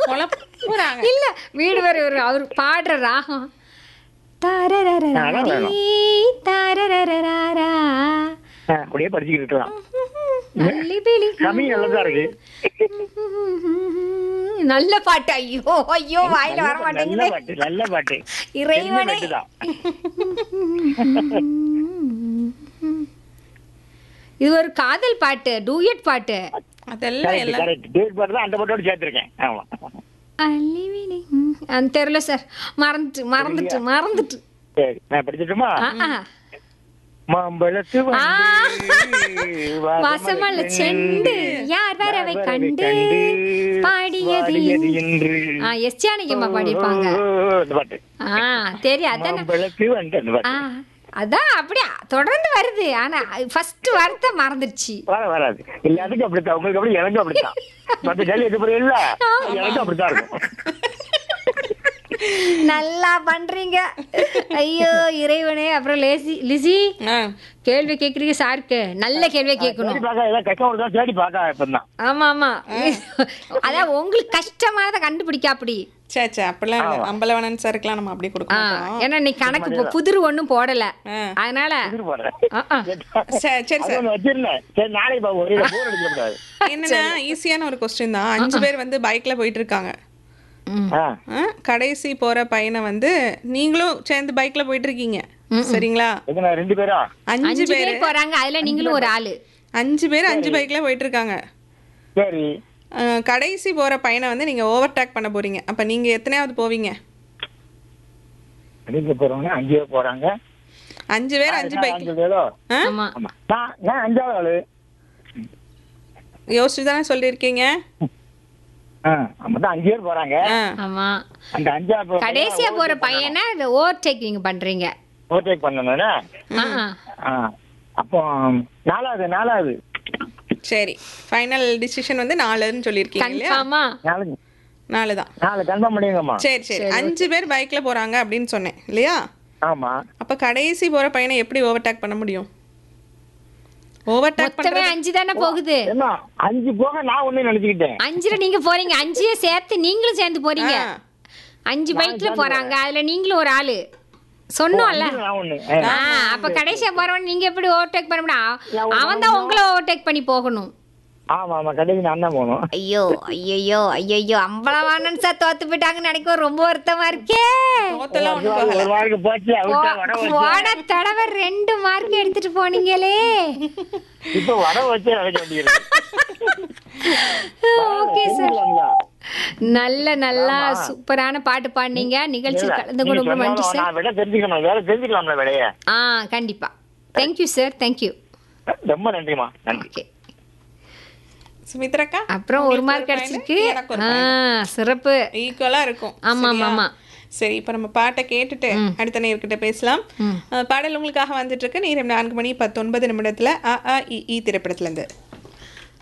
குழப்புறாங்க இல்ல வீடு வரை ஒரு அவர் பாடுற ராகம் தாரரரராரி, தாரரரராரா. ஆ, அப்படியே படிச்சுக்கிட்டு இருக்கலாம் அல்லிபிலி. கம்மி நல்லதா இருக்கு நல்ல பாட்டு ஐயோ ஐயோ வாயில வர நல்ல மாட்டேங்குது பாட்டு நல்ல பாட்டு இறைவனே தான் இது ஒரு காதல் பாட்டு டூயட் பாட்டு அதெல்லாம் கரெக்ட் எல்லாம் கரெக்ட் டேட் பாட்டு தான் அந்த பாட்டோட சேர்த்திருக்கேன் ஆமா அல்லிவிலி. ம், அந்த தெரியல சார் மறந்துட்டு மறந்துட்டு மறந்துட்டு சரி நான் படிச்சிட்டுமா ஆ, ஆ. மாம்பழத்து ஆ. வந்து வசமல செண்டு யார் வரவை கண்டு பாடியது பாடியது என்று ஆ எஸ் ஜானகியம்மா பாடியிருப்பாங்க ஓ, இந்த பாட்டு ஆ தெரியும் அதானே மாம்பழத்து வந்து அந்த ஆ பாட்டு அதான் அப்படியே தொடர்ந்து வருது ஆனா ஃபர்ஸ்ட் வார்த்தை மறந்துடுச்சு வர வராது எல்லாத்துக்கும் அப்படித்தான் உங்களுக்கு அப்படி எனக்கும் அப்படித்தான் மத்த கேள்வி எது புரியல எனக்கும் அப்படித்தான் இருக்கும் நல்லா பண்றீங்க ஐயோ இறைவனே அப்புறம் லேசி லிசி ஆ, கேள்வி கேக்குறீங்க சாருக்கு நல்ல கேள்வியை தேடி கேட்கணும் பார்க்க ஏதாவது கஷ்டம் வருதா தேடி பார்க்க இப்பதான் ஆமா ஆமா அதான் உங்களுக்கு கஷ்டமானதை கண்டுபிடிக்க அப்படி சே சே அப்படிலாம் இல்லை அம்பலவனன் சாருக்கெல்லாம் நம்ம அப்படி கொடுக்க ஆ, மாட்டோம் ஏன்னா நீ கணக்கு இப்போ புதிர் ஒண்ணும் போடல ஆ. அதனால இது போடுறேன் ஆ, ஆ. சரி சரி அது சார் ஒண்ணு வச்சிருந்தேன் சரி நாளைக்கு பாப்போம் ஒரே போர் அடிக்க கூடாது என்னன்னா ஈஸியான ஒரு கொஸ்டின் தான் அஞ்சு பேர் வந்து பைக்ல போயிட்டு இருக்காங்க ம். ஆ, ஆ, கடைசி போற பையனை வந்து நீங்களும் சேர்ந்து பைக்ல போயிட்டு இருக்கீங்க சரிங்களா எத்தனை ரெண்டு பேரா அஞ்சு அஞ்சு பேர் பேர் போறாங்க அதுல நீங்களும் ஒரு ஆளு அஞ்சு பேர் அஞ்சு பைக்ல போயிட்டு இருக்காங்க சரி ஆ, கடைசி போற பையனை வந்து நீங்க ஓவர்டேக் பண்ண போறீங்க அப்ப நீங்க எத்தனையாவது போவீங்க அடிக்க போறவங்க அஞ்சு பேர் போறாங்க அஞ்சு பேர் அஞ்சு பைக் அஞ்சு பேரோ ஆமா ஆமா நான் நான் அஞ்சாவது ஆளு யோசிச்சு தானே சொல்லியிருக்கீங்க ஆ, மொத்தம் அஞ்சு பேர் போறாங்க ஆ, ஆமா அந்த அஞ்சாவது பேர் கடைசியா போற பையனை ஓவர் டேக்கிங் பண்றீங்க ஓவர்டேக் பண்ணணும்னா ஆ, ஆ. ஆ, அப்போ நாலாவது நாலாவது சரி ஃபைனல் டிசிஷன் வந்து நாலுன்னு சொல்லியிருக்கீங்க இல்லையா கன்ஃபார்மா நாலு நாலு தான் நாலு கன்ஃபார்ம் பண்ணிங்கம்மா சரி சரி அஞ்சு பேர் பைக்ல போறாங்க அப்படின்னு சொன்னேன் இல்லையா ஆமா அப்ப கடைசி போற பையனை எப்படி ஓவர்டேக் பண்ண முடியும் ஓவர்டேக் மொத்தமே பண்றது அஞ்சு தானே போகுது என்ன அஞ்சு போக நான் ஒண்ணு நினைச்சுக்கிட்டேன் அஞ்சுல நீங்க போறீங்க அஞ்சையே சேர்த்து நீங்களும் சேர்ந்து போறீங்க ஆ. அஞ்சு பைக்ல போறாங்க அதுல நீங்களும் ஒரு ஆளு சொன்னோம்ல நான் ஒண்ணு ஆ, அப்ப கடைசியா போறவன் நீங்க எப்படி ஓவர்டேக் பண்ண முடியும் அவன் தான் உங்களை ஓவர்டேக் பண்ணி போகணும் ஆமா ஆமா கடைசி நான் தான் போகணும் ஐயோ ஐயோ ஐயோ அம்பளவானன் சார் தோத்து போயிட்டாங்கன்னு நினைக்க ரொம்ப வருத்தமா இருக்கே தோத்தெல்லாம் ஒண்ணும் போகல ஒரு வாரத்துக்கு போச்சு அவுட்டா வட வச்சு போன தடவை ரெண்டு மார்க் எடுத்துட்டு போனீங்களே இப்ப வட வச்சு அழைக்க வேண்டியிருக்கு ஓகே சார் தெரிஞ்சுக்கலாங்களா? நல்ல நல்லா சூப்பரான பாட்டு பாடினீங்க நிகழ்ச்சி இல்ல, கலந்து நீங்க கொண்டு நன்றி சொன்னாலும் சார் நான் விட தெரிஞ்சுக்கணும் வேற தெரிஞ்சுக்கலாம்ல விடைய ஆ கண்டிப்பா தேங்க்யூ சார் தேங்க்யூ ரொம்ப நன்றிமா நன்றி ஓகே சுமித்ராக்கா அப்புறம் ஒரு உங்களுக்கு மார்க் point, கிடைச்சிருக்கு எனக்கு ஒரு ஆ சிறப்பு ஈக்குவலா இருக்கும் ஆமா, சரியா? ஆமா. சரி இப்ப நம்ம பாட்டை கேட்டுட்டு அடுத்த நேர்கிட்ட பேசலாம் அஹ், பாடல் உங்களுக்காக வந்துட்டு இருக்கு நேரம் நான்கு மணி பத்தொன்பது நிமிடத்துல அ ஆ இ ஈ திரைப்படத்துல இருந்து